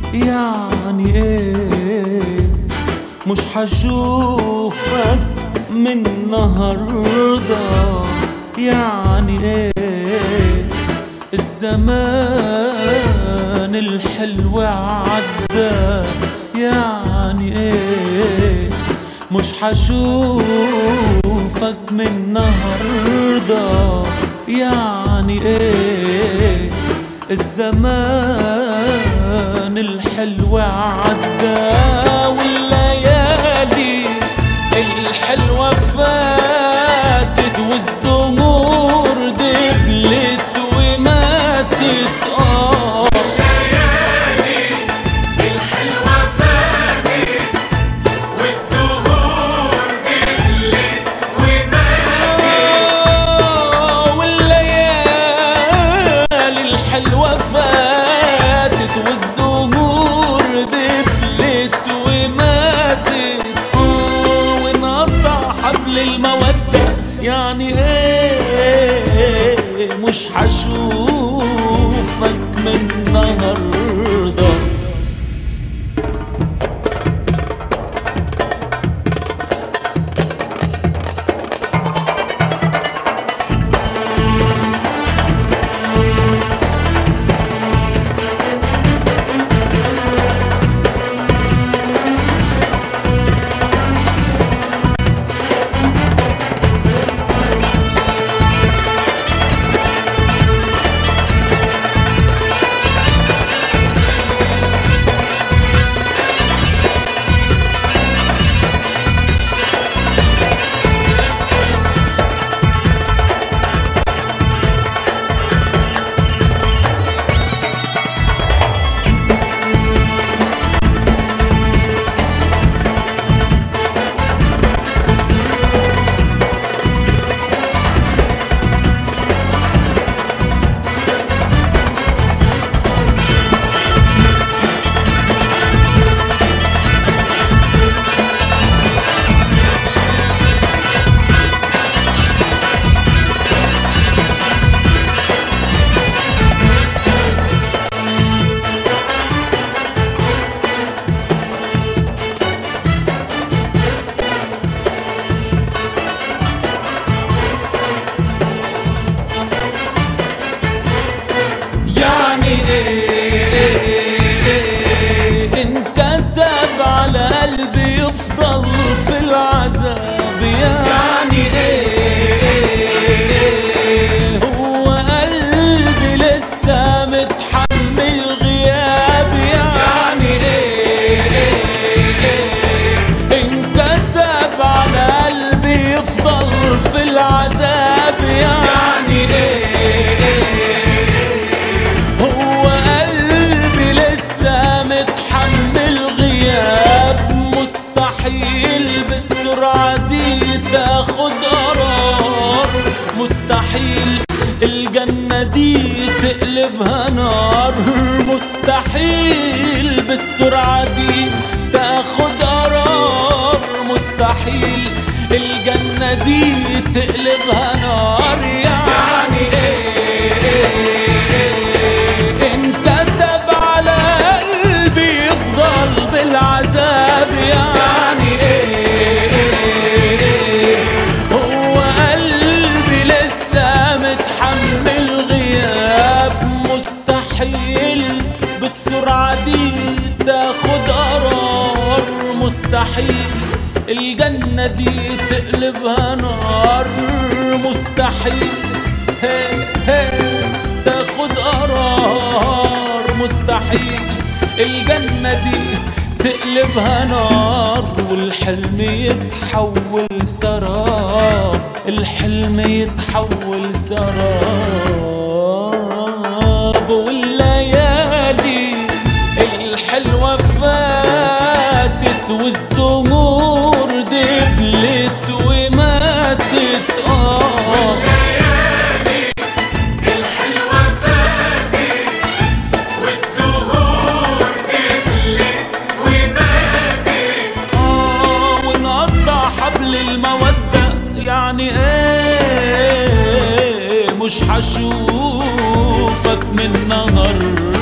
يعني ايه مش حشوفك من النهارده يعني ايه الزمان الحلو عدى يعني ايه مش حشوفك من النهارده يعني ايه الزمان الحلو عدى والليالي الحلوة فاتت والزهور دبلت وماتت اه الحلوة فاتت والزهور دبلت وماتت آه، والليالي الحلوة فاتت والزهور دبلت وماتت آه، ونقطع حبل المودة يعني ايه مش حشوفك من النهارده يعني ايه ان كتب على قلبي يفضل في العذاب يعني ايه هو قلبي لسه متحمل غياب يعني ايه ان كتب على قلبي يفضل في العذاب يعني ايه هو قلبي لسه متحمل غياب مستحيل بالسرعة دي تاخد قرار مستحيل الجنة دي تقلبها نار مستحيل بالسرعة دي تاخد قرار مستحيل الجنة دي تقلبها نار يعني ايه ان كتب على قلبي يفضل بالعذاب يعني ايه هو قلبي لسه متحمل غياب مستحيل بالسرعة دي تاخد قرار مستحيل الجنة دي تقلبها نار مستحيل هي هي تاخد قرار مستحيل الجنة دي تقلبها نار والحلم يتحول سراب الحلم يتحول سراب والليالي الحلوة فاتت والزهور دبلت وماتت اه الحلوة فاتت والزهور دبلت وماتت آه ونقطع حبل المودة يعني ايه مش حشوفك من نهار